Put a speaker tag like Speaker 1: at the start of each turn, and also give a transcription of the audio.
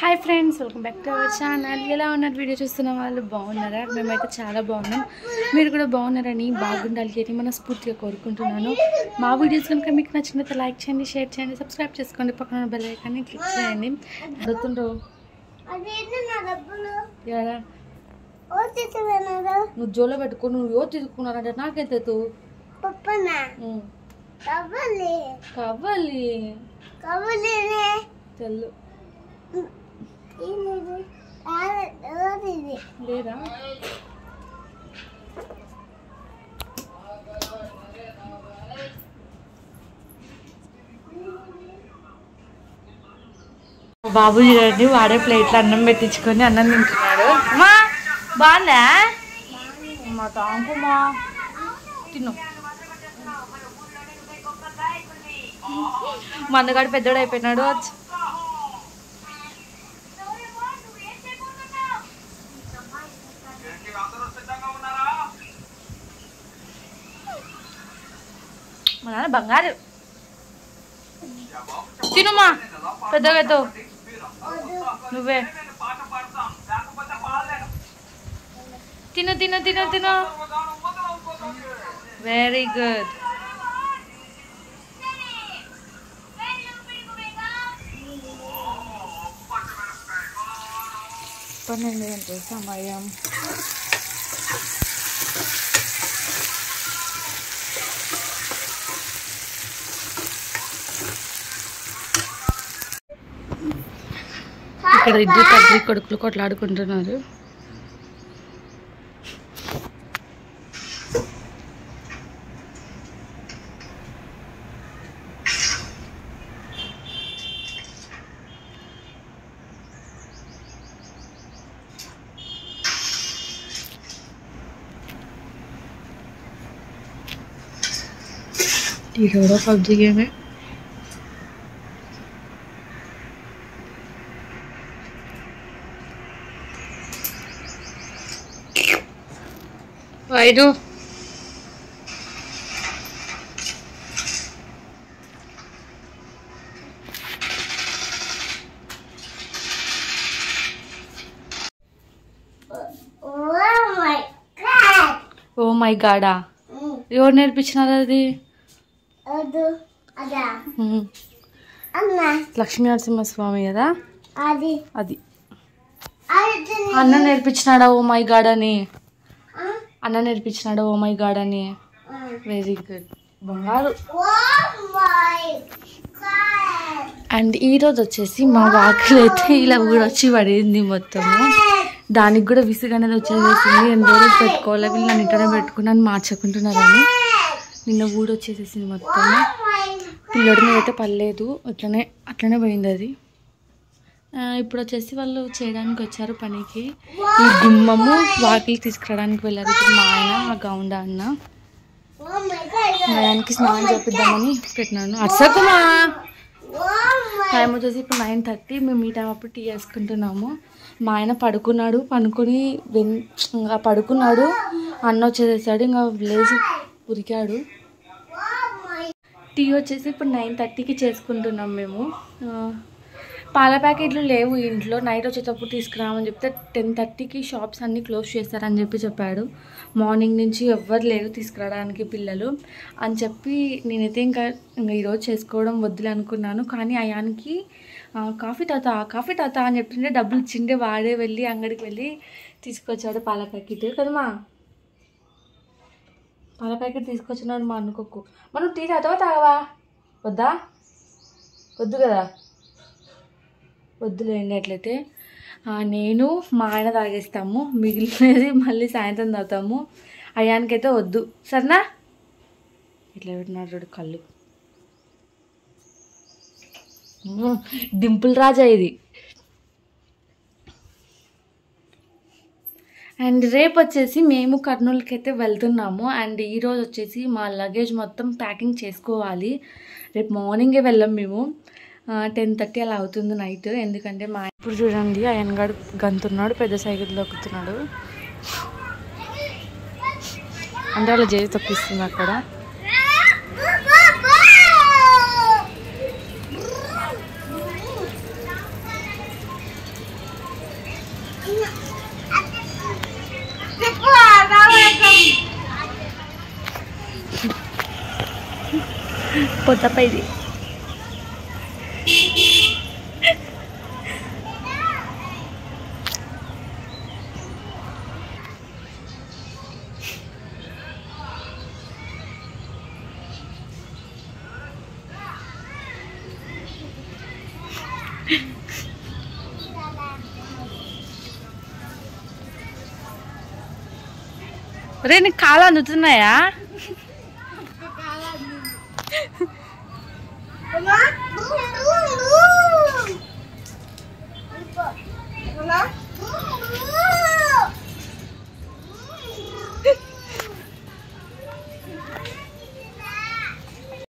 Speaker 1: Hi friends welcome back to our channel ఎలా ఉన్నారు video చూస్తున్న వాళ్ళు బాగున్నారా మేమైతే చాలా బాగున్నాం మీరు కూడా బాగున్నారని బాగుండాలి అని మనస్ఫూర్తిగా కోరుకుంటున్నాను మా వీడియోస్ కనుక మీకు నచ్చినట్లయితే లైక్ చేయండి షేర్ చేయండి సబ్స్క్రైబ్ చేసుకోండి పక్కన బెల్ ఐకాన్ని క్లిక్ చేయండి అడుగుతుండ్రు
Speaker 2: అదేంటి నా డబ్బులు
Speaker 1: ఎరా
Speaker 2: ఓ తీసుకున్నారా
Speaker 1: నువ్వు జోలో పెట్టుకో నువ్వు ఎవరు తీసుకున్నారంటే నాకేం తెతు
Speaker 2: పప్పనా కవ్వాలి
Speaker 1: కావాలి
Speaker 2: కవ్వలేనే
Speaker 1: తెల్లు
Speaker 2: ఇది ఎవరిది
Speaker 1: లేదా బాబు చూడండి వాడే ప్లేట్లో అన్నం పెట్టించుకొని అన్నం తింటున్నాడు అమ్మా బాగుందా మా తాంకుమా తిను మందగాడు పెద్దోడు అయిపోయినాడు వచ్చి మా నాన్న బంగారు తినుమా పెద్దగా నువ్వే తిను తిను తిను తిను వెరీ గుడ్ పన్నెండు గంటల సమయం ఇక్కడ ఇద్దరు తండ్రి కొడుకులు కొట్లాడుకుంటున్నారు ఇది కూడా పబ్జి గేమే వైడు
Speaker 2: oh my god
Speaker 1: oh my గాడా ఎవరు నేర్పించినారు అది
Speaker 2: అదు అదా
Speaker 1: ఉమ్.
Speaker 2: అన్న
Speaker 1: లక్ష్మీ నరసింహస్వామి కదా
Speaker 2: అది
Speaker 1: అది
Speaker 2: అది
Speaker 1: అన్న నేర్పించినాడా ఓ మై గాడ్ అని అన్న నేర్పించినాడా ఓ మై గాడ్ అని వెరీ గుడ్ బంగారు
Speaker 2: ఓ మై గాడ్
Speaker 1: అండ్ ఈ రోజు వచ్చేసి మా వాకిలు అయితే ఇలా కూడా వచ్చి పడింది మొత్తము దానికి కూడా విసుగు అనేది వచ్చేసేసింది ఎన్ని రోజులు పెట్టుకోవాలి వీళ్ళు నన్ను ఇంటనే పెట్టుకున్నాను మార్చుకుంటున్నారని నిన్న ఊడు వచ్చేసేసింది మొత్తము పిల్లడి మీద అయితే పర్లేదు అట్లనే అట్లనే పోయింది అది ఆ, ఇప్పుడు వచ్చేసి వాళ్ళు చేయడానికి వచ్చారు పనికి ఈ గుమ్మము వాకిలి తీసుకురావడానికి వెళ్ళారు ఇప్పుడు మా ఆయన ఆ గౌండ అన్న
Speaker 2: ఓ మై గాడ్
Speaker 1: మా ఆయనకి స్నానం చేపిద్దామని పెట్టినాను అర్సకుమా
Speaker 2: ఓ మై
Speaker 1: టైం వచ్చేసి ఇప్పుడు నైన్ థర్టీ మేము ఈ టైం అప్పుడు టీ వేసుకుంటున్నాము మా ఆయన పడుకున్నాడు పనుకొని వెన్ ఇంకా పడుకున్నాడు అన్న వచ్చేసేసాడు ఇంకా లేచి ఉరికాడు టీ వచ్చేసి ఇప్పుడు నైన్ థర్టీకి చేసుకుంటున్నాం మేము ఆ, పాల ప్యాకెట్లు లేవు ఇంట్లో నైట్ వచ్చేటప్పుడు తీసుకురామని చెప్తే టెన్ థర్టీకి షాప్స్ అన్నీ క్లోజ్ చేస్తారని చెప్పి చెప్పాడు మార్నింగ్ నుంచి ఎవ్వరు లేరు తీసుకురావడానికి పిల్లలు అని చెప్పి నేనైతే ఇంకా ఇంకా ఈరోజు చేసుకోవడం వద్దులే అనుకున్నాను కానీ అయానికి ఆ, కాఫీ తాత కాఫీ తాత అని చెప్తుంటే డబ్బులు ఇచ్చిండే వాడే వెళ్ళి అంగడికి వెళ్ళి తీసుకొచ్చాడు పాల ప్యాకెట్ కదమ్మా పాల ప్యాకెట్ తీసుకొచ్చినాడు మా అనుకోకు మనం టీ తాతావా తాగవా వద్దా వద్దు కదా వద్దులేండి అట్లయితే ఆ, నేను మా ఆయన తాగేస్తాము మిగిలినది మళ్ళీ సాయంత్రం తాగుతాము అయానికైతే వద్దు సరేనా ఇట్లా పెట్టినాడు చూడు కళ్ళు ఉమ్, డింపుల్ రాజా ఇది అండ్ రేపు వచ్చేసి మేము కర్నూలుకి అయితే వెళ్తున్నాము అండ్ ఈరోజు వచ్చేసి మా లగేజ్ మొత్తం ప్యాకింగ్ చేసుకోవాలి రేపు మార్నింగే వెళ్ళాం మేము టెన్ థర్టీ అలా అవుతుంది నైట్ ఎందుకంటే మా ఇప్పుడు చూడండి అయన్గాడు గంతున్నాడు పెద్ద సైకిల్ దొక్కుతున్నాడు అంటే అలా చేసి తొక్కిస్తుంది అక్కడ పొద్దపైది రే నీకు కాలు అందుతున్నాయా